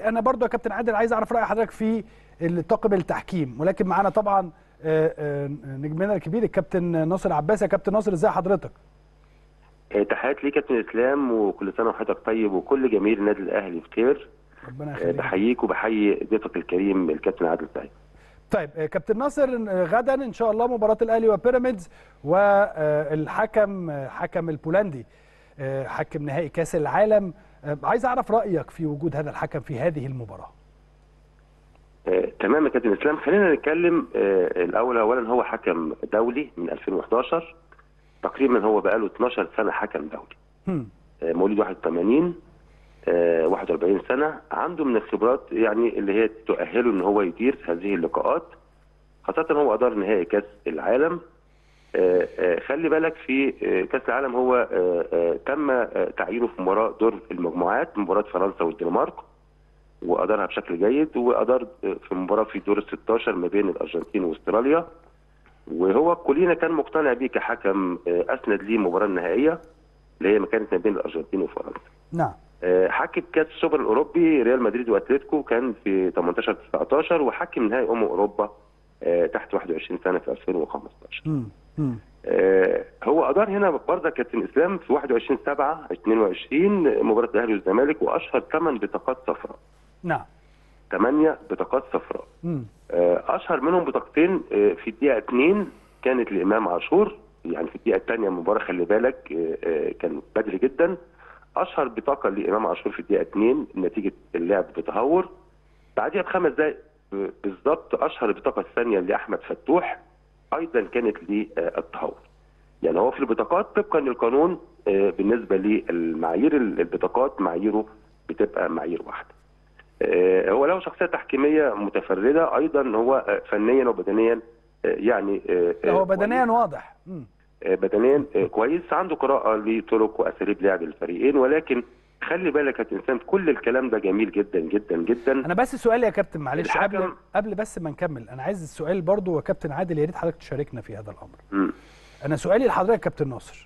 انا برضو يا كابتن عادل عايز اعرف راي حضرتك في طاقم التحكيم ولكن معانا طبعا آه، آه، نجمنا الكبير الكابتن ناصر عباس يا كابتن ناصر ازي حضرتك آه، تحياتي ليك يا كابتن اسلام وكل سنه وحضرتك طيب وكل جماهير النادي الاهلي بخير ربنا آه، يخليك بحييك وبحيي ضيفك الكريم الكابتن عادل سعيد طيب آه، كابتن ناصر آه، غدا ان شاء الله مباراه الاهلي وبيراميدز والحكم آه، حكم البولندي آه، حكم نهائي كاس العالم آه، عايز اعرف رايك في وجود هذا الحكم في هذه المباراه آه، تمام يا كابتن اسلام خلينا نتكلم آه، الاول اولا هو حكم دولي من 2011 تقريبا هو بقاله 12 سنه حكم دولي هم. آه، مواليد 81 آه، 41 سنه عنده من الخبرات يعني اللي هي تؤهله ان هو يدير هذه اللقاءات خاصه هو ادار نهائي كاس العالم آه، آه، خلي بالك في آه، كاس العالم هو آه، آه، تم آه، تعيينه في مباراه دور المجموعات مباراه فرنسا والدنمارك وادارها بشكل جيد وادار آه، في مباراه في دور ال 16 ما بين الارجنتين واستراليا وهو كلنا كان مقتنع بيه كحكم آه، اسند ليه المباراه النهائيه اللي هي ما كانت ما بين الارجنتين وفرنسا نعم آه، حكم كاس السوبر الاوروبي ريال مدريد واتلتيكو كان في 18 19 وحكم نهائي امم اوروبا آه، تحت 21 سنه في 2015 هم. هم. آه، هو ادار هنا برضه كابتن اسلام في 21 7 22 مباراه الاهلي والزمالك واشهر ثمان بطاقات صفراء نعم ثمانيه بطاقات صفراء هم. آه، اشهر منهم بطاقتين آه، في الدقيقه 2 كانت لامام عاشور يعني في الدقيقه الثانيه من المباراه خلي بالك آه، آه، كان بدري جدا اشهر بطاقه لامام عاشور في الدقيقه 2 نتيجه اللعب بتهور بعديها بخمس دقائق آه، بالظبط اشهر البطاقه الثانيه لاحمد فتوح ايضا كانت للتهور يعني هو في البطاقات طبقا للقانون آه، بالنسبه للمعايير البطاقات معاييره بتبقى معايير واحده آه، هو له شخصيه تحكيميه متفرده ايضا هو آه، فنيا وبدنيا آه، يعني آه، لا، هو آه، بدنيا واضح هم. آه، بدنيا آه، كويس عنده قراءه لطرق واساليب لعب الفريقين ولكن خلي بالك يا انسان كل الكلام ده جميل جدا جدا جدا انا بس سؤال يا كابتن معلش الحكم- قبل قبل بس ما نكمل انا عايز السؤال برضو يا كابتن عادل يا ريت حضرتك تشاركنا في هذا الامر مم. انا سؤالي لحضرتك يا كابتن ناصر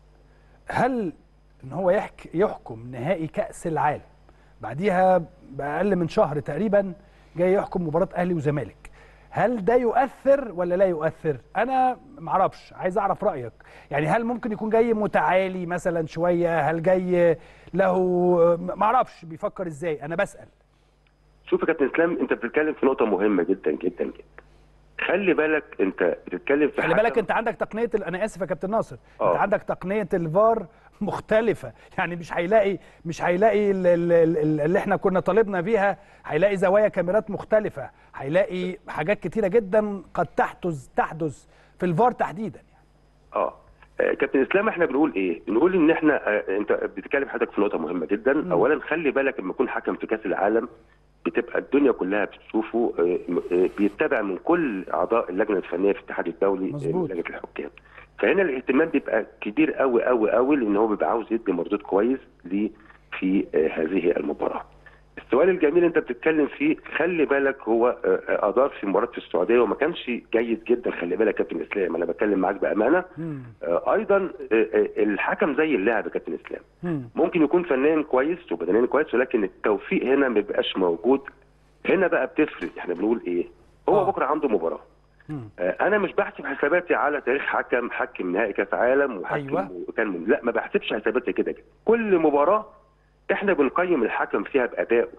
هل ان هو يحك يحكم نهائي كاس العالم بعديها باقل من شهر تقريبا جاي يحكم مباراه اهلي وزمالك هل ده يؤثر ولا لا يؤثر انا معرفش عايز اعرف رايك يعني هل ممكن يكون جاي متعالي مثلا شويه هل جاي له معرفش بيفكر ازاي انا بسال شوف يا كابتن اسلام انت بتتكلم في نقطه مهمه جدا جدا جدا خلي بالك انت بتتكلم في خلي بالك حكم- انت عندك تقنيه ال- انا اسف يا كابتن ناصر آه. انت عندك تقنيه الفار مختلفه يعني مش هيلاقي مش هيلاقي ال- ال- ال- اللي احنا كنا طالبنا بيها هيلاقي زوايا كاميرات مختلفه هيلاقي حاجات كتيره جدا قد تحدث تحدث في الفار تحديدا يعني اه آه، كابتن اسلام احنا بنقول ايه؟ بنقول ان احنا آه، انت بتتكلم حضرتك في نقطه مهمه جدا، مم. اولا خلي بالك لما يكون حكم في كاس العالم بتبقى الدنيا كلها بتشوفه آه، آه، بيتبع من كل اعضاء اللجنه الفنيه في الاتحاد الدولي آه، مظبوط. لجنه الحكام. فهنا الاهتمام بيبقى كبير قوي قوي قوي لان هو بيبقى عاوز يدي مردود كويس ليه في آه، هذه المباراه. السؤال الجميل انت بتتكلم فيه خلي بالك هو آه، آه، ادار في مباراه في السعوديه وما كانش جيد جدا خلي بالك يا كابتن اسلام انا بتكلم معاك بامانه مم. آه، ايضا آه، آه، الحكم زي اللاعب يا كابتن اسلام مم. ممكن يكون فنيا كويس وبدنيا كويس ولكن التوفيق هنا ما بيبقاش موجود هنا بقى بتفرق احنا بنقول ايه هو آه. بكره عنده مباراه مم. آه، انا مش بحسب حساباتي على تاريخ حكم حكم نهائي كاس عالم وحكم أيوة. وكان من... لا ما بحسبش حساباتي كده كده كل مباراه احنا بنقيم الحكم فيها بادائه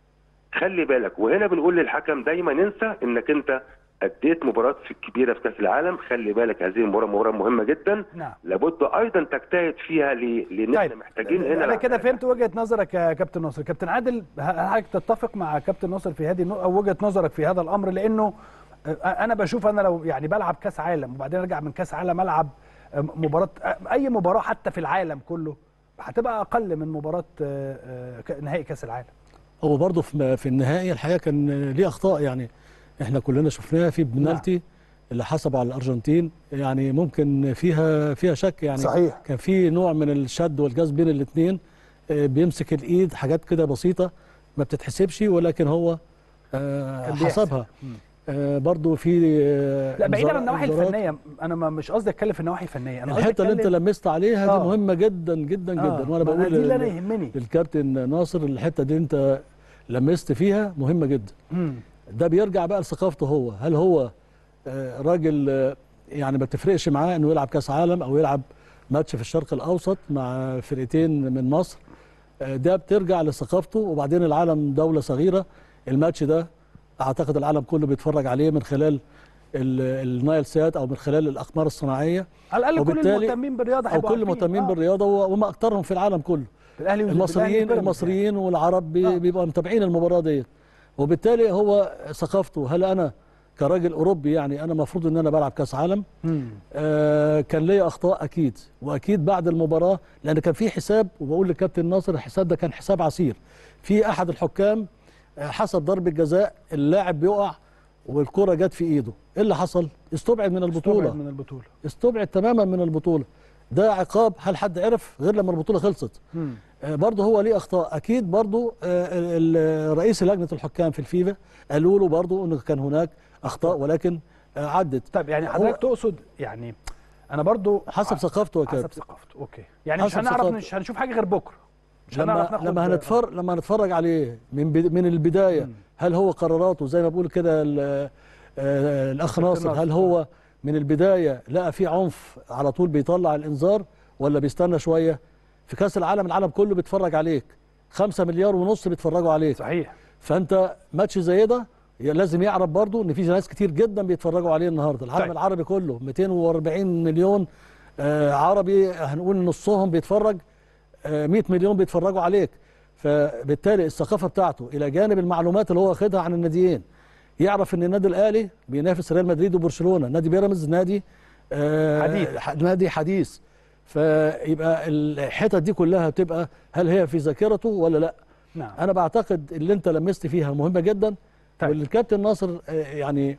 خلي بالك وهنا بنقول للحكم دايما انسى انك انت اديت مباراه في الكبيره في كاس العالم خلي بالك هذه المباراه مباراه مهمه جدا نعم لابد ايضا تجتهد فيها ليه؟ لان احنا محتاجين هنا انا كده فهمت وجهه نظرك يا كابتن ناصر كابتن عادل هل حضرتك تتفق مع كابتن ناصر في هذه النقطه او وجهه نظرك في هذا الامر لانه آه، انا بشوف انا لو يعني بلعب كاس عالم وبعدين ارجع من كاس عالم العب آه، مباراه آه، اي مباراه حتى في العالم كله هتبقى اقل من مباراه آه، آه، ك- نهائي كاس العالم هو برضه في في النهائي الحقيقه كان ليه اخطاء يعني احنا كلنا شفناها في بنالتي اللي حسب على الارجنتين يعني ممكن فيها فيها شك يعني صحيح. كان في نوع من الشد والجذب بين الاثنين بيمسك الايد حاجات كده بسيطه ما بتتحسبش ولكن هو آه، كان بيحسب. حسبها آه، برضه في آه، لا بعيدا انذار- عن النواحي انذارات. الفنيه انا ما مش قصدي اتكلم في النواحي الفنيه انا قصدي الحته اللي انت أتكلم- لمست عليها دي آه. مهمه جدا جدا آه، جدا وانا ما بقول دي اللي انا لل- يهمني للكابتن ناصر الحته دي انت لمست فيها مهمه جدا مم. ده بيرجع بقى لثقافته هو هل هو آه، راجل آه، يعني ما تفرقش معاه انه يلعب كاس عالم او يلعب ماتش في الشرق الاوسط مع فرقتين من مصر آه، ده بترجع لثقافته وبعدين العالم دوله صغيره الماتش ده اعتقد العالم كله بيتفرج عليه من خلال ال- النايل سات او من خلال الاقمار الصناعيه على الاقل كل وبالتالي- المهتمين بالرياضه او هيبقوا كل عارفين. المهتمين آه. بالرياضه و- وما اكثرهم في العالم كله الاهلي والز- المصريين الأهلي وبيراميدز المصريين والعرب بي- آه. بيبقوا متابعين المباراه ديت وبالتالي هو ثقافته هل انا كراجل اوروبي يعني انا المفروض ان انا بلعب كاس عالم يعني. مم. آه كان ليا اخطاء اكيد واكيد بعد المباراه لان كان في حساب وبقول للكابتن ناصر الحساب ده كان حساب عسير في احد الحكام آه، حسب ضربه جزاء اللاعب بيقع والكره جت في ايده ايه اللي حصل استبعد من البطوله استبعد من البطوله استبعد تماما من البطوله ده عقاب هل حد عرف غير لما البطوله خلصت مم. آه، برضه هو ليه اخطاء اكيد برضه آه، ال- ال- رئيس لجنه الحكام في الفيفا قالوا له برضه انه كان هناك اخطاء ولكن آه، عدت طيب يعني هو- حضرتك تقصد يعني انا برضو حسب ثقافته يا حسب كابتن ثقافته اوكي يعني مش حسب هنعرف ثقافته. مش هنشوف حاجه غير بكره مش لما هنعرف ناخد لما هنتفرج لما هنتفرج عليه من بد- من البدايه مم. هل هو قراراته زي ما بقول كده ال- آه، الاخ ناصر هل ناصر. هو من البدايه لقى في عنف على طول بيطلع الانذار ولا بيستنى شويه في كاس العالم العالم كله بيتفرج عليك خمسة مليار ونص بيتفرجوا عليك صحيح فانت ماتش زي ده لازم يعرف برضو ان في ناس كتير جدا بيتفرجوا عليه النهارده العالم طيب. العربي كله 240 مليون آه، عربي هنقول نصهم بيتفرج آه، 100 مليون بيتفرجوا عليك فبالتالي الثقافه بتاعته الى جانب المعلومات اللي هو واخدها عن الناديين يعرف ان النادي الاهلي بينافس ريال مدريد وبرشلونه نادي بيراميدز نادي آه، حديث. ح- نادي حديث فيبقى الحتت دي كلها بتبقى هل هي في ذاكرته ولا لا نعم انا بعتقد اللي انت لمست فيها مهمه جدا طيب. والكابتن ناصر آه، يعني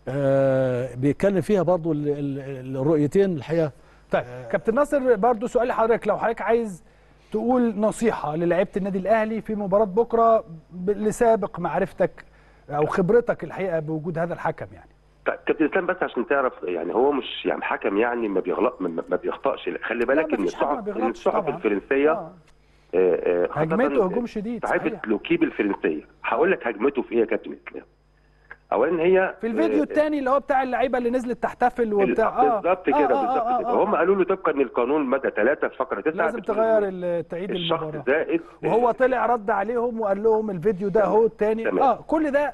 آه، بيتكلم فيها برضو ال- ال- الرؤيتين الحقيقه طيب كابتن ناصر برضو سؤال لحضرتك لو حضرتك عايز تقول نصيحه للاعيبه النادي الاهلي في مباراه بكره ب- لسابق معرفتك او خبرتك الحقيقه بوجود هذا الحكم يعني طيب كابتن اسلام بس عشان تعرف يعني هو مش يعني حكم يعني ما بيغلط ما, ما بيخطاش لا، خلي بالك ان مفيش حد ما الصحف ان بيغلطش الصحف طبعاً. الفرنسيه آه. آه، آه، خاصة هجمته هجوم شديد صحيفه صحيح لوكيب الفرنسيه هقول لك هجمته في ايه يا كابتن اسلام اولا هي في الفيديو آه، الثاني اللي هو بتاع اللعيبه اللي نزلت تحتفل وبتاع اه بالظبط كده آه، آه، بالظبط آه، كده آه، هم آه. قالوا له طبقا للقانون ماده 3 فقره 9 لازم بتقول تغير إن ال- تعيد الشخص المباراه زائد وهو طلع رد عليهم وقال لهم الفيديو ده اهو الثاني تمام. اه كل ده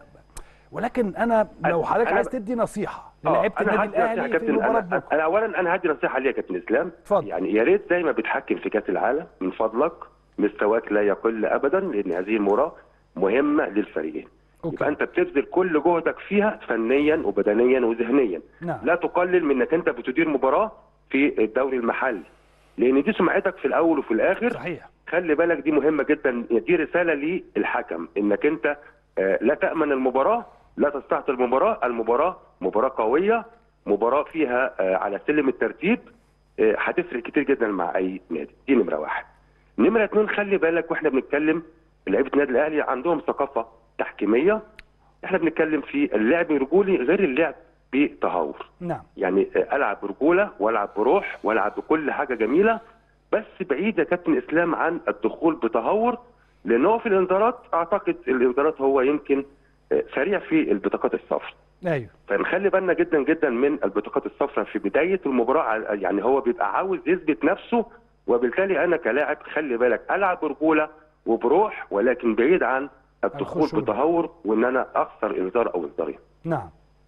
ولكن انا لو أنا- حضرتك أنا عايز ب- تدي نصيحه آه، للعيبه أنا النادي هدي نصيحة الاهلي في كابتن، مباراه أنا, بكره انا اولا انا هدي نصيحه ليا يا كابتن اسلام اتفضل. يعني يا ريت زي ما بتحكم في كاس العالم من فضلك مستواك لا يقل ابدا لان هذه المباراه مهمه للفريقين أوكي. يبقى انت بتبذل كل جهدك فيها فنيا وبدنيا وذهنيا نعم. لا تقلل من انك انت بتدير مباراه في الدوري المحلي لان دي سمعتك في الاول وفي الاخر صحيح خلي بالك دي مهمه جدا دي رساله للحكم انك انت آه، لا تامن المباراه لا تستهتر المباراه المباراه مباراه قويه مباراه فيها آه، على سلم الترتيب آه، هتفرق كتير جدا مع اي نادي دي نمره واحد نمره اتنين خلي بالك واحنا بنتكلم لعيبه النادي الاهلي عندهم ثقافه تحكيميه احنا بنتكلم في اللعب رجولي غير اللعب بتهور نعم يعني العب برجوله والعب بروح والعب بكل حاجه جميله بس بعيد يا كابتن اسلام عن الدخول بتهور لان هو في الانذارات اعتقد الانذارات هو يمكن آه، سريع في البطاقات الصفراء ايوه فنخلي بالنا جدا جدا من البطاقات الصفراء في بدايه المباراه على- يعني هو بيبقى عاوز يثبت نفسه وبالتالي انا كلاعب خلي بالك العب برجوله وبروح ولكن بعيد عن الدخول الخشونة. بتهور وان انا اخسر انذار او انذارين نعم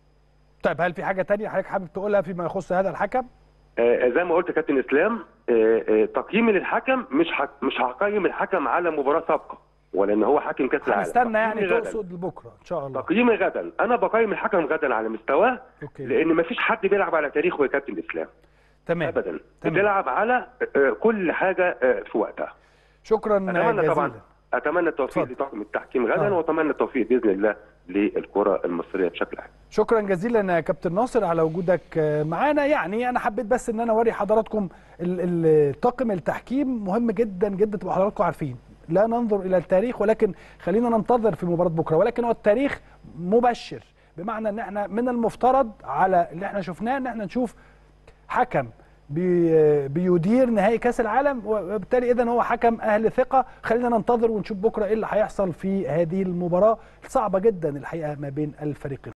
طيب هل في حاجه تانية حضرتك حابب تقولها فيما يخص هذا الحكم آه، زي ما قلت يا كابتن اسلام آه، آه، تقييمي للحكم مش ح... مش هقيم الحكم على مباراه سابقه ولا ان هو حاكم كاس العالم هنستنى يعني تقييمي غداً. تقصد لبكره ان شاء الله تقييمي غدا انا بقيم الحكم غدا على مستواه اوكي لان ما فيش حد بيلعب على تاريخه يا كابتن اسلام تمام ابدا تمام. بتلعب على آه، كل حاجه آه، في وقتها شكرا اتمنى جزيلا طبعا اتمنى التوفيق اتفضل. لطاقم التحكيم غدا آه. واتمنى التوفيق باذن الله للكره المصريه بشكل عام شكرا جزيلا يا كابتن ناصر على وجودك معانا يعني انا حبيت بس ان انا اوري حضراتكم ال- ال- طاقم التحكيم مهم جدا جدا تبقوا حضراتكم عارفين لا ننظر الى التاريخ ولكن خلينا ننتظر في مباراه بكره ولكن هو التاريخ مبشر بمعنى ان احنا من المفترض على اللي احنا شفناه ان احنا نشوف حكم بي بيدير نهائي كاس العالم وبالتالي اذا هو حكم اهل ثقه خلينا ننتظر ونشوف بكره ايه اللي هيحصل في هذه المباراه صعبه جدا الحقيقه ما بين الفريقين